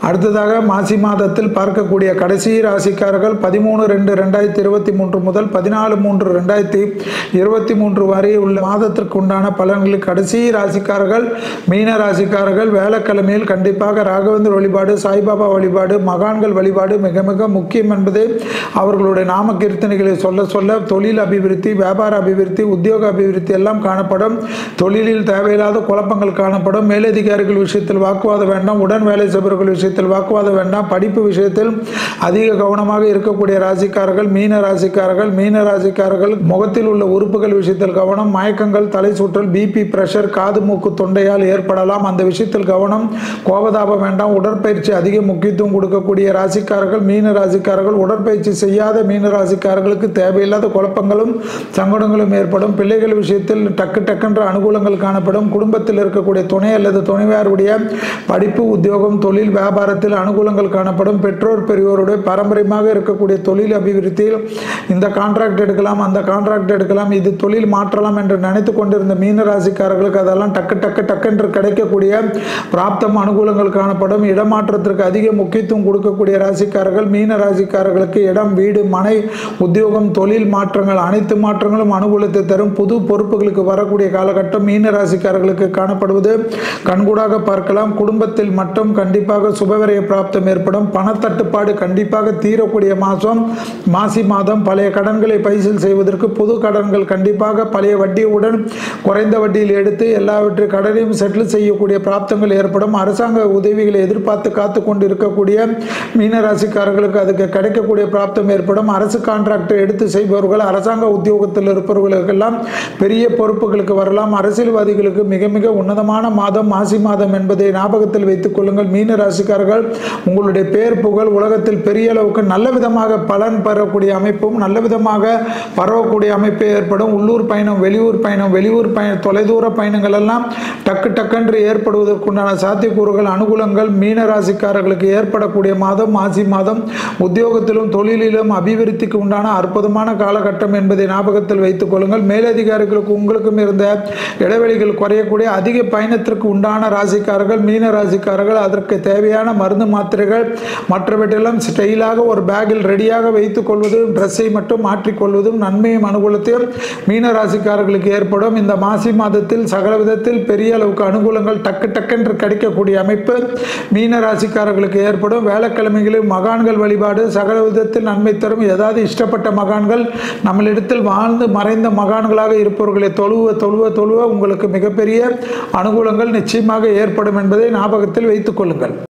அடுத்ததாக மாசி மாதத்தில் பார்க்கக்கூடிய கடைசி ராசிக்காரர்கள் பதிமூணு ரெண்டு ரெண்டாயிரத்தி இருபத்தி மூன்று முதல் பதினாலு மூன்று ரெண்டாயிரத்தி இருபத்தி மூன்று வரை உள்ள மாதத்திற்கு உண்டான பலன்களுக்கு கடைசி ராசிக்காரர்கள் மீன ராசிக்காரர்கள் வேலைக்கிழமையில் கண்டிப்பாக ராகவேந்திர வழிபாடு சாய்பாபா வழிபாடு மகான்கள் வழிபாடு மிக மிக முக்கியம் என்பது அவர்களுடைய நாம கீர்த்தனைகளை சொல்ல சொல்ல தொழில் அபிவிருத்தி வியாபார அபிவிருத்தி உத்தியோக அபிவிருத்தி எல்லாம் காணப்படும் தொழிலில் தேவையில்லாத குழப்பங்கள் காணப்படும் மேலதிகாரிகள் விஷயத்தில் வாக்குவாதம் வேண்டாம் உடன் வேலை செய்பவர்கள் விஷயத்தில் வாக்குவாதம் வேண்டாம் படிப்பு விஷயத்தில் அதிக கவனமாக இருக்கக்கூடிய ராசிக்காரர்கள் மீன ராசிக்காரர்கள் மீன ராசிக்காரர்கள் முகத்தில் உள்ள உறுப்புகள் விஷயத்தில் கவனம் மயக்கங்கள் தலை சுற்றல் பிபி பிரஷர் காது மூக்கு தொண்டையால் ஏற்படலாம் அந்த விஷயத்தில் கவனம் கோபதாபம் வேண்டாம் உடற்பயிற்சி அதிக முக்கியத்துவம் கொடுக்கக்கூடிய ராசிக்காரர்கள் மீன ராசிக்காரர்கள் உடற்பயிற்சி செய்யாத மீன ராசிக்காரர்களுக்கு தேவையில்லாத குழப்பங்களும் சங்கடங்களும் ஏற்படும் பிள்ளைகள் விஷயத்தில் டக்கு டக்குன்ற அனுகூலங்கள் காணப்படும் குடும்பத்தில் இருக்கக்கூடிய துணை அல்லது துணைவியாருடைய படிப்பு உத்தியோகம் தொழில் வியாபாரத்தில் அனுகூலங்கள் காணப்படும் பெற்றோர் பெரியோருடைய பாரம்பரியமாக இருக்கக்கூடிய தொழில் அபிவிருத்தியில் இந்த கான்ட்ராக்ட் எடுக்கலாம் அந்த கான்ட்ராக்ட் எடுக்கலாம் இது தொழில் மாற்றலாம் என்று நினைத்து கொண்டிருந்த மீன ராசிக்காரர்களுக்கு அதெல்லாம் டக்கு டக்கு டக்கென்று கிடைக்கக்கூடிய பிராப்தம் அனுகூலங்கள் காணப்படும் இடமாற்றத்திற்கு அதிக முக்கியத்துவம் கொடுக்கக்கூடிய ராசிக்காரர்கள் மீன ராசிக்காரர்களுக்கு இடம் வீடு மனை உத்தியோகம் தொழில் மாற்றங்கள் அனைத்து மாற்றங்களும் அனுகூலத்தை தரும் புது பொறுப்புகளுக்கு வரக்கூடிய காலகட்டம் மீன ராசிக்காரர்களுக்கு காணப்படுவது கண்கூடாக பார்க்கலாம் குடும்பத்தில் மட்டும் கண்டிப்பாக சுபவிரய பிராப்தம் ஏற்படும் பணத்தட்டுப்பாடு கண்டிப்பாக தீரக்கூடிய மாதம் மாசி மாதம் பழைய கடன்களை பைசல் செய்வதற்கு புது கடன்கள் கண்டிப்பாக பழைய வட்டியுடன் குறைந்த வட்டியில் எடுத்து எல்லாவற்றை கடனையும் செட்டில் செய்யக்கூடிய பிராப்தங்கள் ஏற்படும் அரசாங்க உதவிகளை எதிர்பார்த்து காத்து கொண்டு இருக்கக்கூடிய மீனராசிக்காரர்களுக்கு அதுக்கு கிடைக்கக்கூடிய பிராப்தம் ஏற்படும் அரசு கான்ட்ராக்டை எடுத்து செய்பவர்கள் அரசாங்க உத்தியோகத்தில் இருப்பவர்களுக்கெல்லாம் பெரிய பொறுப்புகளுக்கு வரலாம் அரசியல்வாதிகளுக்கு மிக மிக உன்னதமான மாதம் மாசி மாதம் என்பதை ஞாபகத்தில் வைத்துக் கொள்ளுங்கள் மீன ராசிக்காரர்கள் உங்களுடைய பேர் புகழ் உலகத்தில் பெரிய அளவுக்கு நல்ல விதமாக பலன் பெறக்கூடிய அமைப்பும் நல்ல விதமாக பரவக்கூடிய அமைப்பு ஏற்படும் உள்ளூர் பயணம் வெளியூர் பயணம் வெளியூர் பயணம் தொலைதூர பயணங்கள் எல்லாம் டக்கு டக்கென்று ஏற்படுவதற்குண்டான சாத்தியக்கூறுகள் அனுகூலங்கள் மீன ராசிக்காரர்களுக்கு ஏற்படக்கூடிய மாதம் மாசி மாதம் உத்தியோகத்திலும் தொழிலிலும் அபிவிருத்திக்கு உண்டான அற்புதமான காலகட்டம் என்பதை ஞாபகத்தில் வைத்துக் கொள்ளுங்கள் மேலதிகாரிகளுக்கு உங்களுக்கும் இருந்த இடைவெளிகள் குறையக்கூடிய அதிக பயணத்திற்கு உண்டான ராசிக்காரர்கள் மீன ராசிக்காரர்கள் அதற்கு தேவையான மருந்து மாத்திரைகள் மற்றவற்றெல்லாம் ஸ்டைலாக ஒரு பேக்கில் ரெடியாக வைத்துக் கொள்வதும் ட்ரெஸ்ஸை மட்டும் மாற்றிக்கொள்வதும் நன்மையும் அனுகூலத்தையும் மீன ராசிக்காரர்களுக்கு ஏற்படும் இந்த மாசி மாதத்தில் சகல விதத்தில் பெரிய அளவுக்கு அனுகூலங்கள் டக்கு டக்கென்று கிடைக்கக்கூடிய அமைப்பு மீன ராசிக்காரர்களுக்கு ஏற்படும் வேலைக்கிழமைகளில் மகான்கள் வழிபாடு சகல விதத்தில் நன்மை தரும் ஏதாவது இஷ்டப்பட்ட மகான்கள் நம்மளிடத்தில் வாழ்ந்து மறைந்த மகான்களாக இருப்பவர்களை தொழுவ தொழுவ தொழுவ உங்களுக்கு மிகப்பெரிய அனுகூலங்கள் நிச்சயமாக ஏற்படும் என்பதை ஞாபகத்தில் வைத்துக் கொள்ளுங்கள்